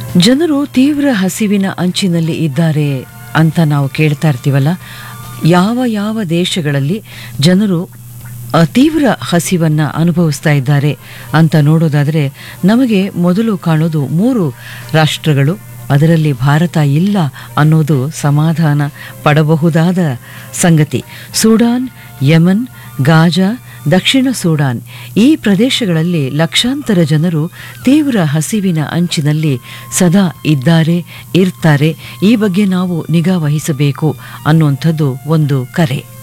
ಜನರು ತೀವ್ರ ಹಸಿವಿನ ಅಂಚಿನಲ್ಲಿ ಇದ್ದಾರೆ ಅಂತ ನಾವು ಕೇಳ್ತಾ ಇರ್ತೀವಲ್ಲ ಯಾವ ಯಾವ ದೇಶಗಳಲ್ಲಿ ಜನರು ಆ, ತೀವ್ರ ಹಸಿವನ್ನು ಅನುಭವಿಸ್ತಾ ಇದ್ದಾರೆ ಅಂತ ನೋಡೋದಾದರೆ ನಮಗೆ ಮೊದಲು ಕಾಣೋದು ಮೂರು ರಾಷ್ಟ್ರಗಳು ಅದರಲ್ಲಿ ಭಾರತ ಇಲ್ಲ ಅನ್ನೋದು ಸಮಾಧಾನ ಪಡಬಹುದಾದ ಸಂಗತಿ ಸೂಡಾನ್ ಯಮನ್ ಗಾಜಾ ದಕ್ಷಿಣ ಸೂಡಾನ್ ಈ ಪ್ರದೇಶಗಳಲ್ಲಿ ಲಕ್ಷಾಂತರ ಜನರು ತೀವ್ರ ಹಸಿವಿನ ಅಂಚಿನಲ್ಲಿ ಸದಾ ಇದ್ದಾರೆ ಇರ್ತಾರೆ ಈ ಬಗ್ಗೆ ನಾವು ನಿಗಾ ವಹಿಸಬೇಕು ಅನ್ನುವಂಥದ್ದು ಒಂದು ಕರೆ